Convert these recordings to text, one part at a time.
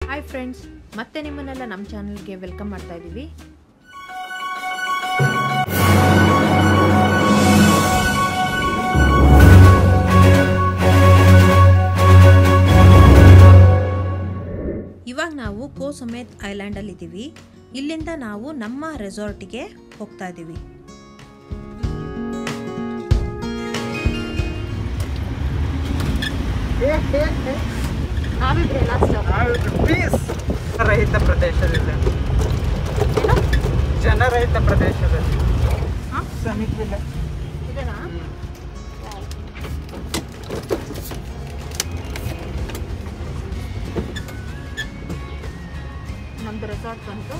Hi friends ಮತ್ತೆ ನಿಮ್ಮನ್ನೆಲ್ಲ ನಮ್ಮ ಚಾನಲ್ಗೆ ವೆಲ್ಕಮ್ ಮಾಡ್ತಾ ಇದ್ದೀವಿ ಇವಾಗ ನಾವು ಕೋ ಸಮೇತ್ ಐಲ್ಯಾಂಡಲ್ಲಿ ಇದ್ದೀವಿ ಇಲ್ಲಿಂದ ನಾವು ನಮ್ಮ ರೆಸಾರ್ಟಿಗೆ ಹೋಗ್ತಾ ಇದ್ದೀವಿ ಪೀಸ್ ರಹಿತ ಪ್ರದೇಶದಲ್ಲಿ ಜನರಹಿತ ಪ್ರದೇಶದಲ್ಲಿ ಸಮೀಪವಿಲ್ಲ ನಮ್ದು ರೆಸಾರ್ಟ್ ಬಂತು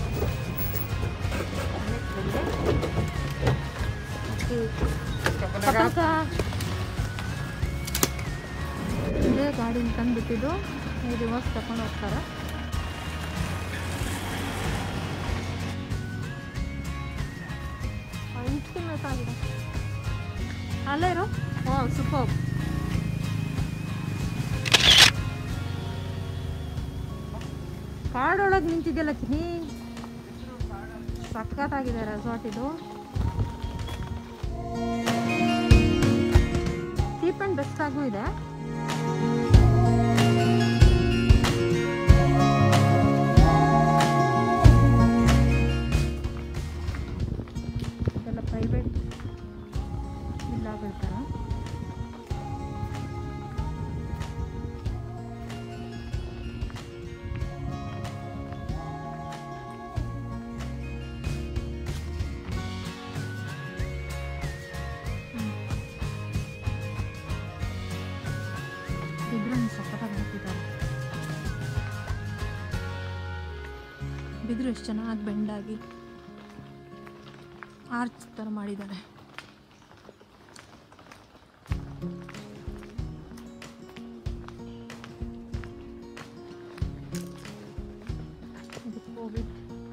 ಇದೇ ಗಾಡಿನ ತಂದುಬಿಟ್ಟಿದ್ದು ಈ ರಿವರ್ಸ್ ತಗೊಂಡು ಹೋಗ್ತಾರೆ ಅಲ್ಟಿಮೇಟ್ ಆಗಿದೆ ಅಲ್ಲೇ ಇರು ಓ ಸೂಪರ್ ಕಾಡೊಳಗೆ ನಿಂತಿದೆಯಲ್ಲ ಚಿನಿ ಸಖತ್ತಾಗಿದೆ ರೆಸಾರ್ಟ್ ಇದು ಚೀಪ್ ಆ್ಯಂಡ್ ಬೆಸ್ಟ್ ಆಗೂ ಇದೆ ಇದೆಲ್ಲ ಪ್ರೈವೇಟ್ ವಿಲ್ಲಾಗಳ ಥರ ಬಿದ್ರನ್ನು ಸಖತ್ತಾಗಿ ಹಾಕಿದ್ದಾರೆ ಬಿದ್ರು ಎಷ್ಟು ಚೆನ್ನಾಗಿ ಬೆಂಡಾಗಿ ಆರ್ಚ್ ಥರ ಮಾಡಿದ್ದಾರೆ ಇದು ಕೋವಿಡ್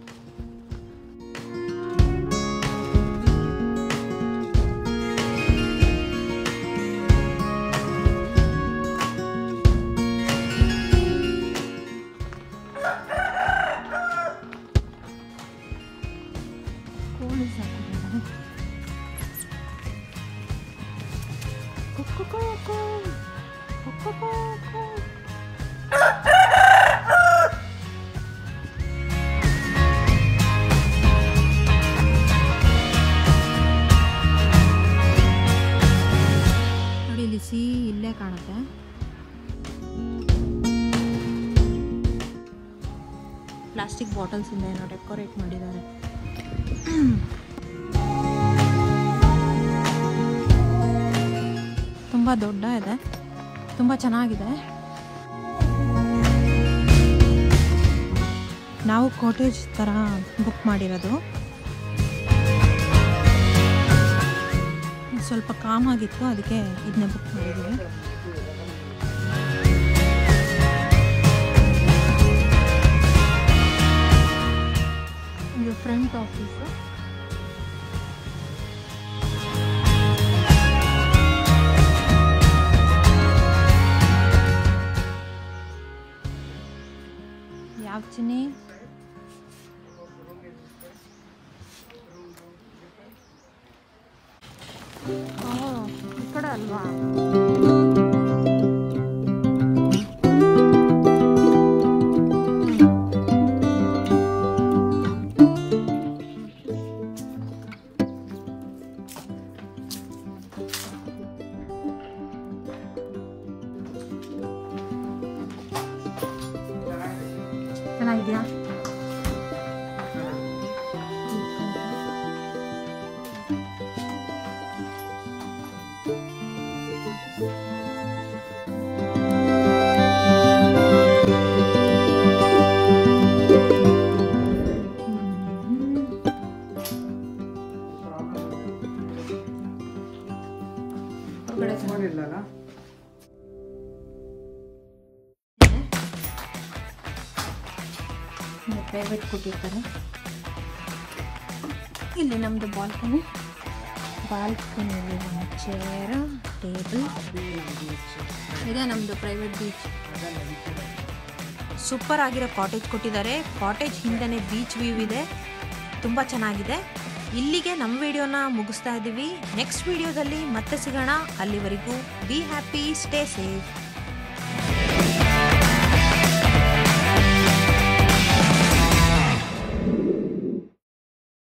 ಕೋಳಿ ಸಾಕಿದ್ದಾರೆ ಕುಕ್ಕು ಕುಕ್ಕು. ಕುಕ್ಕು ಕುಕ್ಕು. ನೋಡಿ ಇಲ್ಲಿ ಸಿ ಇಲ್ಲೇ ಕಾಣುತ್ತೆ ಪ್ಲಾಸ್ಟಿಕ್ ಬಾಟಲ್ಸ್ ಇಂದ ಏನೋ ಡೆಕೋರೇಟ್ ಮಾಡಿದ್ದಾರೆ ತುಂಬ ದೊಡ್ಡ ಇದೆ ತುಂಬ ಚೆನ್ನಾಗಿದೆ ನಾವು ಕಾಟೇಜ್ ಥರ ಬುಕ್ ಮಾಡಿರೋದು ಸ್ವಲ್ಪ ಕಾಮ್ ಆಗಿತ್ತು ಅದಕ್ಕೆ ಇದನ್ನ ಬುಕ್ ಮಾಡಿದ್ದೀವಿ ಇದು ಫ್ರಂಟ್ ಆಫೀಸು ಯಾವ ಚಿನ್ನಿ ಓ ಈ ಕಡೆ ಅಲ್ವಾ ಚೆನ್ನಾಗಿದೆಯಾ ಹೊರಗಡೆ ನೋಡಿಲ್ಲಲ್ಲ ಪ್ರೈವೇಟ್ ಕೊಟ್ಟಿರ್ತಾರೆ ಇಲ್ಲಿ ನಮ್ಮದು ಬಾಲ್ಕನಿ ಬಾಲ್ಕನಿಯಲ್ಲಿ ಒಂದು ಚೇರ್ ಟೇಬಲ್ ಇದೆ ನಮ್ಮದು ಪ್ರೈವೇಟ್ ಬೀಚ್ ಸೂಪರ್ ಆಗಿರೋ ಕಾಟೇಜ್ ಕೊಟ್ಟಿದ್ದಾರೆ ಕಾಟೇಜ್ ಹಿಂದೆನೇ ಬೀಚ್ ವ್ಯೂ ಇದೆ ತುಂಬ ಚೆನ್ನಾಗಿದೆ ಇಲ್ಲಿಗೆ ನಮ್ಮ ವಿಡಿಯೋನ ಮುಗಿಸ್ತಾ ಇದ್ದೀವಿ ನೆಕ್ಸ್ಟ್ ವಿಡಿಯೋದಲ್ಲಿ ಮತ್ತೆ ಸಿಗೋಣ ಅಲ್ಲಿವರೆಗೂ ಬಿ ಹ್ಯಾಪಿ ಸ್ಟೇ ಸೇಫ್